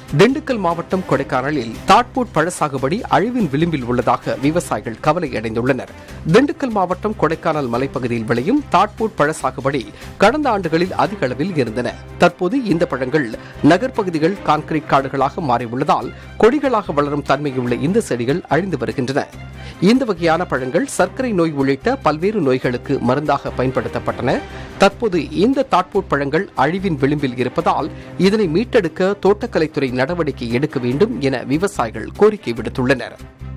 திண்டுக்கல் மாவட்டம் கொடைக்கானலில் தாட்பூட் பழ சாகுபடி அழிவின் விளிம்பில் உள்ளதாக விவசாயிகள் கவலை அடைந்துள்ளனர் திண்டுக்கல் மாவட்டம் கொடைக்கானல் மலைப்பகுதியில் விளையும் தாட்பூட் பழ சாகுபடி கடந்த ஆண்டுகளில் அதிக அளவில் இருந்தன தற்போது இந்த பழங்கள் நகர்ப்பகுதிகள் கான்கிரீட் காடுகளாக மாறியுள்ளதால் கொடிகளாக வளரும் தன்மையுள்ள இந்த செடிகள் அழிந்து வருகின்றன இந்த வகையான பழங்கள் சர்க்கரை நோய் உள்ளிட்ட பல்வேறு நோய்களுக்கு மருந்தாக பயன்படுத்தப்பட்டன தற்போது இந்த தாட்பூட் பழங்கள் அழிவின் விளிம்பில் இருப்பதால் இதனை மீட்டெடுக்க தோட்டக்கலைத்துறை நடவடிக்கை எடுக்க வேண்டும் என விவசாயிகள் கோரிக்கை விடுத்துள்ளனர்